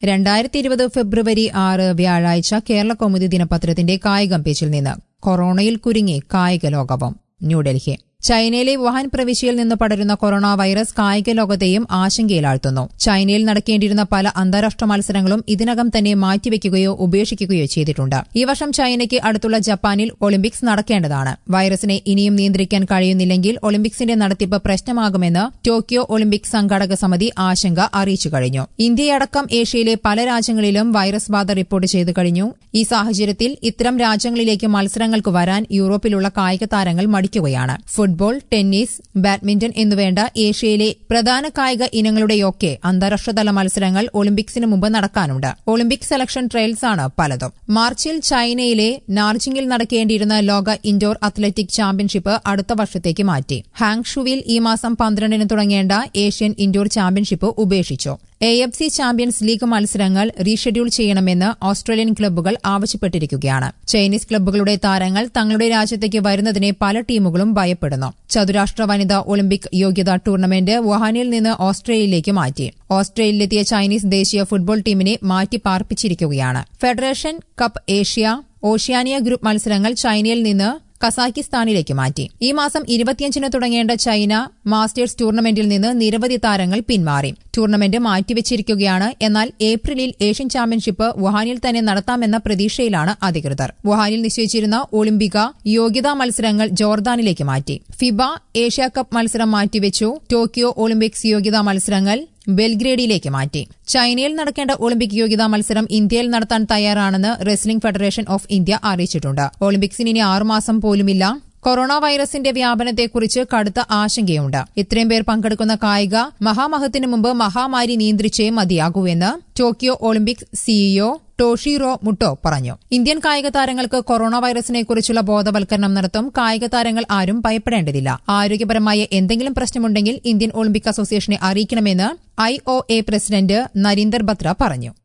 രണ്ടായിരത്തി ഇരുപത് ഫെബ്രുവരി ആറ് വ്യാഴാഴ്ച കേരള കൗമുദി ദിനപത്രത്തിന്റെ കായികം പേജിൽ നിന്ന് കൊറോണയിൽ കുരുങ്ങി കായിക ലോകവും ന്യൂഡൽഹി ചൈനയിലെ വുഹാൻ പ്രവിശ്യയിൽ നിന്ന് പടരുന്ന കൊറോണ വൈറസ് കായിക ലോകത്തെയും ആശങ്കയിലാഴ്ത്തുന്നു ചൈനയിൽ നടക്കേണ്ടിയിരുന്ന പല അന്താരാഷ്ട്ര മത്സരങ്ങളും ഇതിനകം തന്നെ മാറ്റിവെക്കുകയോ ഉപേക്ഷിക്കുകയോ ചെയ്തിട്ടുണ്ട് ഈ വർഷം ചൈനയ്ക്ക് അടുത്തുള്ള ജപ്പാനിൽ ഒളിമ്പിക്സ് നടക്കേണ്ടതാണ് വൈറസിനെ ഇനിയും നിയന്ത്രിക്കാൻ കഴിയുന്നില്ലെങ്കിൽ ഒളിമ്പിക്സിന്റെ നടത്തിപ്പ് പ്രശ്നമാകുമെന്ന് ടോക്കിയോ ഒളിമ്പിക് സംഘാടക സമിതി ആശങ്ക അറിയിച്ചു കഴിഞ്ഞു ഇന്ത്യയടക്കം ഏഷ്യയിലെ പല രാജ്യങ്ങളിലും വൈറസ് ബാധ റിപ്പോർട്ട് ചെയ്തു കഴിഞ്ഞു ഈ സാഹചര്യത്തിൽ ഇത്തരം രാജ്യങ്ങളിലേക്ക് മത്സരങ്ങൾക്ക് വരാൻ യൂറോപ്പിലുള്ള കായിക താരങ്ങൾ മടിക്കുകയാണ് ഫുട്ബോൾ ടെന്നീസ് ബാഡ്മിന്റൺ എന്നുവേണ്ട ഏഷ്യയിലെ പ്രധാന കായിക ഇനങ്ങളുടെയൊക്കെ അന്താരാഷ്ട്രതല മത്സരങ്ങൾ ഒളിമ്പിക്സിന് മുമ്പ് നടക്കാനുണ്ട് ഒളിമ്പിക് സെലക്ഷൻ ട്രയൽസ് ആണ് പലതും മാർച്ചിൽ ചൈനയിലെ നാർജിംഗിൽ നടക്കേണ്ടിയിരുന്ന ലോക ഇൻഡോർ അത്ലറ്റിക് ചാമ്പ്യൻഷിപ്പ് അടുത്ത വർഷത്തേക്ക് മാറ്റി ഹാങ്ഷുവിൽ ഈ മാസം പന്ത്രണ്ടിന് തുടങ്ങേണ്ട ഏഷ്യൻ ഇൻഡോർ ചാമ്പ്യൻഷിപ്പ് ഉപേക്ഷിച്ചു A F C champions league മത്സരങ്ങൾ റീഷെഡ്യൂൾ ചെയ്യണമെന്ന് ഓസ്ട്രേലിയൻ ക്ലബ്ബുകൾ ആവശ്യപ്പെട്ടിരിക്കുകയാണ് ചൈനീസ് ക്ലബ്ബുകളുടെ താരങ്ങൾ തങ്ങളുടെ രാജ്യത്തേക്ക് വരുന്നതിനെ പല ടീമുകളും ഭയപ്പെടുന്നു ചതുരാഷ്ട്ര വനിതാ ഒളിമ്പിക് യോഗ്യതാ ടൂർണമെന്റ് വുഹാനിൽ നിന്ന് ഓസ്ട്രേലിയയിലേക്ക് മാറ്റി ഓസ്ട്രേലിയയിലെത്തിയ ചൈനീസ് ദേശീയ ഫുട്ബോൾ ടീമിനെ മാറ്റി പാർപ്പിച്ചിരിക്കുകയാണ് federation cup Asia Oceania group മത്സരങ്ങൾ ചൈനയിൽ നിന്ന് കസാക്കിസ്ഥാനിലേക്ക് മാറ്റി ഈ മാസം ഇരുപത്തിയഞ്ചിന് തുടങ്ങേണ്ട ചൈന മാസ്റ്റേഴ്സ് ടൂർണമെന്റിൽ നിന്ന് നിരവധി താരങ്ങൾ പിന്മാറി ടൂർണമെന്റ് മാറ്റിവെച്ചിരിക്കുകയാണ് എന്നാൽ ഏപ്രിലിൽ ഏഷ്യൻ ചാമ്പ്യൻഷിപ്പ് വുഹാനിൽ തന്നെ നടത്താമെന്ന പ്രതീക്ഷയിലാണ് അധികൃതർ വുഹാനിൽ നിശ്ചയിച്ചിരുന്ന ഒളിമ്പിക യോഗ്യതാ മത്സരങ്ങൾ ജോർദാനിലേക്ക് മാറ്റി ഫിബ ഏഷ്യ കപ്പ് മത്സരം മാറ്റിവെച്ചു ടോക്കിയോ ഒളിമ്പിക്സ് യോഗ്യതാ മത്സരങ്ങൾ ബെൽഗ്രേഡിലേക്ക് മാറ്റി ചൈനയിൽ നടക്കേണ്ട ഒളിമ്പിക് യോഗ്യതാ മത്സരം ഇന്ത്യയിൽ നടത്താൻ തയ്യാറാണെന്ന് റെസ്ലിംഗ് ഫെഡറേഷൻ ഓഫ് ഇന്ത്യ അറിയിച്ചിട്ടുണ്ട് ഒളിമ്പിക്സിന് ഇനി ആറുമാസം പോലുമില്ല കൊറോണ വൈറസിന്റെ വ്യാപനത്തെക്കുറിച്ച് കടുത്ത ആശങ്കയുണ്ട് ഇത്രയും പേർ പങ്കെടുക്കുന്ന കായിക മഹാമഹത്തിന് മുമ്പ് മഹാമാരി നിയന്ത്രിച്ചേ മതിയാകൂവെന്ന് Tokyo Olympics CEO Toshiro Muto പറഞ്ഞു ഇന്ത്യൻ കായിക താരങ്ങൾക്ക് കൊറോണ വൈറസിനെക്കുറിച്ചുള്ള ബോധവൽക്കരണം നടത്തും കായിക താരങ്ങൾ ആരും ഭയപ്പെടേണ്ടതില്ല ആരോഗ്യപരമായ എന്തെങ്കിലും പ്രശ്നമുണ്ടെങ്കിൽ ഇന്ത്യൻ ഒളിമ്പിക് അസോസിയേഷനെ അറിയിക്കണമെന്ന് ഐ പ്രസിഡന്റ് നരീന്ദർ ബത്ര പറഞ്ഞു